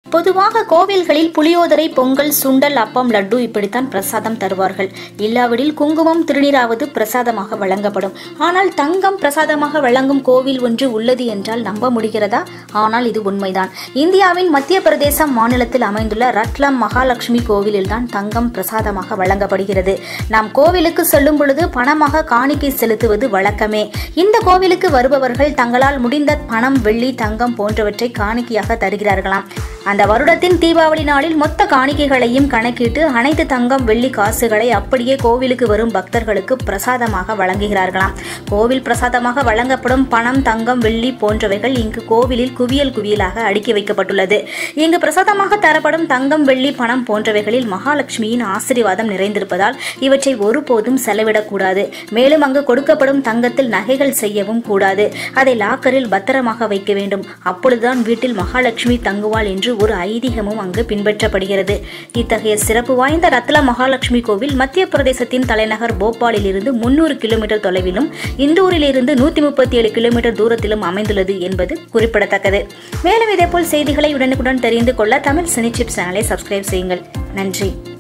பொதுவாக கோவில்களில் புளியோதரை பொங்கல் சுண்டல் அப்பம் லட்டு இப்படித்தான் பிரசாதம் தருவார்கள் இல்லாவிடில் குங்குமம் திருநீராவது பிரசாதமாக வழங்கப்படும் ஆனால் தங்கம் பிரசாதமாக வழங்கும் கோவில் ஒன்று உள்ளது என்றால் நம்ப முடிகிறதா ஆனால் இது உண்மைதான் இந்தியாவின் மத்திய பிரதேசம் மாநிலத்தில் அமைந்துள்ள ரட்லம் மகாலட்சுமி கோவிலில்தான் தங்கம் பிரசாதமாக வழங்கப்படுகிறது நாம் கோவிலுக்கு செல்லும் பொழுது பணமாக காணிக்கை செலுத்துவது வழக்கமே இந்த கோவிலுக்கு வருபவர்கள் தங்களால் முடிந்த பணம் வெள்ளி தங்கம் போன்றவற்றை காணிக்கையாக தருகிறார்களாம் அந்த வருடத்தின் தீபாவளி நாளில் மொத்த காணிக்கைகளையும் கணக்கிட்டு அனைத்து தங்கம் வெள்ளி காசுகளை அப்படியே கோவிலுக்கு வரும் பக்தர்களுக்கு பிரசாதமாக வழங்குகிறார்களாம் கோவில் பிரசாதமாக வழங்கப்படும் பணம் தங்கம் வெள்ளி போன்றவைகள் இங்கு கோவிலில் குவியல் குவியலாக அடுக்கி வைக்கப்பட்டுள்ளது இங்கு பிரசாதமாக தரப்படும் தங்கம் வெள்ளி பணம் போன்றவைகளில் மகாலட்சுமியின் ஆசீர்வாதம் நிறைந்திருப்பதால் இவற்றை ஒருபோதும் செலவிடக்கூடாது மேலும் அங்கு கொடுக்கப்படும் தங்கத்தில் நகைகள் செய்யவும் கூடாது அதை லாக்கரில் பத்திரமாக வைக்க வேண்டும் அப்பொழுதுதான் வீட்டில் மகாலட்சுமி தங்குவாள் என்று ஒரு ஐதீகமும் அங்கு பின்பற்றப்படுகிறது இத்தகைய சிறப்பு வாய்ந்த ரத்ல மகாலட்சுமி கோவில் மத்திய பிரதேசத்தின் தலைநகர் போபாலில் இருந்து முன்னூறு கிலோமீட்டர் தொலைவிலும் இந்தூரில் இருந்து நூத்தி முப்பத்தி ஏழு கிலோமீட்டர் தூரத்திலும் அமைந்துள்ளது என்பது குறிப்பிடத்தக்கது மேலும் இதேபோல் செய்திகளை உடனுக்குடன் தெரிந்து கொள்ள தமிழ் சினி சிப்ஸ் சேனலை சப்ஸ்கிரைப் செய்யுங்கள் நன்றி